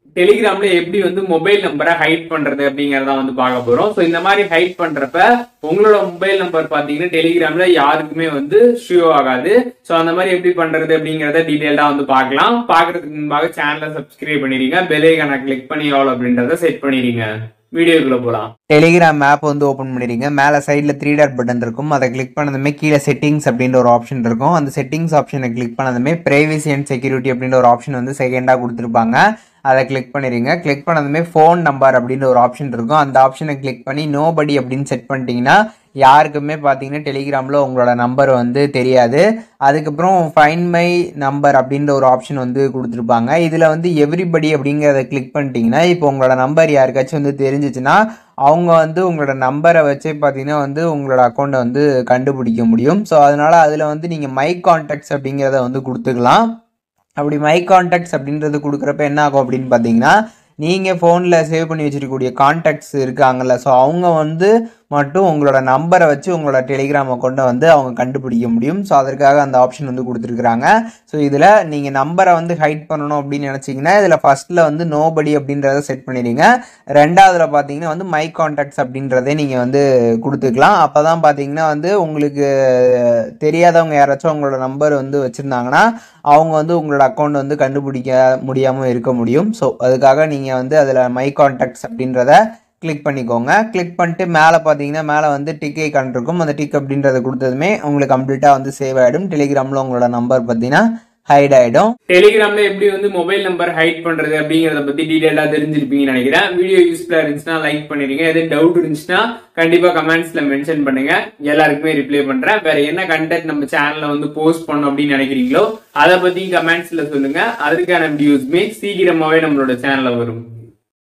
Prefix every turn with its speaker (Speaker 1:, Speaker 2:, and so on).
Speaker 1: டெலிகிராம்ல எப்படி வந்து மொபைல் நம்பரை ஹைட் பண்றது அப்படிங்கறத வந்து பார்க்க போறோம் ஸோ இந்த மாதிரி ஹைட் பண்றப்ப உங்களோட மொபைல் நம்பர் பாத்தீங்கன்னா டெலிகிராம்ல யாருக்குமே வந்து ஷூ ஆகாது ஸோ அந்த மாதிரி எப்படி பண்றது அப்படிங்கறத டீடைல்டா வந்து பார்க்கலாம் பாக்குறதுக்கு முன்பாக சேனலை சப்ஸ்கிரைப் பண்ணிடுங்க பெலைக்கான கிளிக் பண்ணி எவ்வளோ அப்படின்றத செட் பண்ணிடுங்க வீடியோக்குள்ள போலாம்
Speaker 2: டெலிகிராம் ஆப் வந்து ஓப்பன் பண்ணிடுங்க மேலே சைடில் த்ரீ டாட் பட்டன் இருக்கும் அதை கிளிக் பண்ணதுமே கீழே செட்டிங்ஸ் அப்படின்ற ஒரு ஆப்ஷன் இருக்கும் அந்த செட்டிங்ஸ் ஆப்ஷனை கிளிக் பண்ணதுமே பிரைவசி அண்ட் செக்யூரிட்டி அப்படின்ற ஒரு ஆப்ஷன் வந்து செகண்டாக கொடுத்துருப்பாங்க அதை கிளிக் பண்ணிடுங்க கிளிக் பண்ணதுமே ஃபோன் நம்பர் அப்படின்ற ஒரு ஆப்ஷன் இருக்கும் அந்த ஆப்ஷனை கிளிக் பண்ணி நோபடி அப்படின்னு செட் பண்ணிட்டீங்கன்னா யாருக்குமே பார்த்தீங்கன்னா டெலிகிராமில் உங்களோட நம்பர் வந்து தெரியாது அதுக்கப்புறம் ஃபைன் மை நம்பர் அப்படின்ற ஒரு ஆப்ஷன் வந்து கொடுத்துருப்பாங்க இதில் வந்து எவ்ரிபடி அப்படிங்கிறத கிளிக் பண்ணிட்டீங்கன்னா இப்போ உங்களோட நம்பர் யாருக்காச்சும் வந்து தெரிஞ்சிச்சுன்னா அவங்க வந்து உங்களோட நம்பரை வச்சே பார்த்தீங்கன்னா வந்து உங்களோட அக்கௌண்ட்டை வந்து கண்டுபிடிக்க முடியும் ஸோ அதனால் அதில் வந்து நீங்கள் மை கான்டாக்ட்ஸ் அப்படிங்கிறத வந்து கொடுத்துக்கலாம் அப்படி மை கான்டாக்ட்ஸ் அப்படின்றது கொடுக்குறப்ப என்ன ஆகும் அப்படின்னு பார்த்தீங்கன்னா நீங்கள் ஃபோனில் சேவ் பண்ணி வச்சிருக்கக்கூடிய கான்டாக்ட்ஸ் இருக்காங்கல்ல ஸோ அவங்க வந்து மட்டும் உங்களோட நம்பரை வச்சு உங்களோட டெலிகிராம் அக்கௌண்ட்டை வந்து அவங்க கண்டுபிடிக்க முடியும் ஸோ அதற்காக அந்த ஆப்ஷன் வந்து கொடுத்துருக்குறாங்க ஸோ இதில் நீங்கள் நம்பரை வந்து ஹைட் பண்ணணும் அப்படின்னு நினச்சிங்கன்னா இதில் ஃபஸ்ட்டில் வந்து நோபடி அப்படின்றத செட் பண்ணிடுங்க ரெண்டாவதுல பார்த்தீங்கன்னா வந்து மை கான்டாக்ட்ஸ் அப்படின்றதே நீங்கள் வந்து கொடுத்துக்கலாம் அப்போ தான் பார்த்தீங்கன்னா வந்து உங்களுக்கு தெரியாதவங்க யாராச்சும் உங்களோட நம்பர் வந்து வச்சுருந்தாங்கன்னா அவங்க வந்து உங்களோட அக்கௌண்ட் வந்து கண்டுபிடிக்க முடியாமல் இருக்க முடியும் ஸோ அதுக்காக நீங்கள் வந்து அதில் மை கான்டாக்ட்ஸ் அப்படின்றத கிளிக் பண்ணிக்கோங்க கிளிக் பண்ணிட்டு மேலே பார்த்தீங்கன்னா மேலே வந்து டிக் ஐக்கான் இருக்கும் அந்த டிக் அப்படின்றத கொடுத்ததுமே உங்களுக்கு கம்ப்ளீட்டாக வந்து சேவ் ஆகிடும் டெலிகிராமில் உங்களோட நம்பர் பார்த்தீங்கன்னா ஹைட் ஆகிடும்
Speaker 1: டெலிகிராம்ல எப்படி வந்து மொபைல் நம்பர் ஹைட் பண்றது அப்படிங்கறத பத்தி டீடைலா தெரிஞ்சிருப்பீங்கன்னு நினைக்கிறேன் வீடியோ யூஸ்ஃபுல்லா இருந்துச்சுன்னா லைக் பண்ணிருங்க எதுவும் டவுட் இருந்துச்சுன்னா கண்டிப்பா கமெண்ட்ஸ்ல மென்ஷன் பண்ணுங்க எல்லாருக்குமே ரிப்ளை பண்றேன் வேற என்ன கண்டென்ட் நம்ம சேனல்ல வந்து போஸ்ட் பண்ணோம் அப்படின்னு நினைக்கிறீங்களோ அதை பத்தி கமெண்ட்ஸ்ல சொல்லுங்க அதற்கான வீடியோஸ்மே சீக்கிரமாவே நம்மளோட சேனல்ல வரும்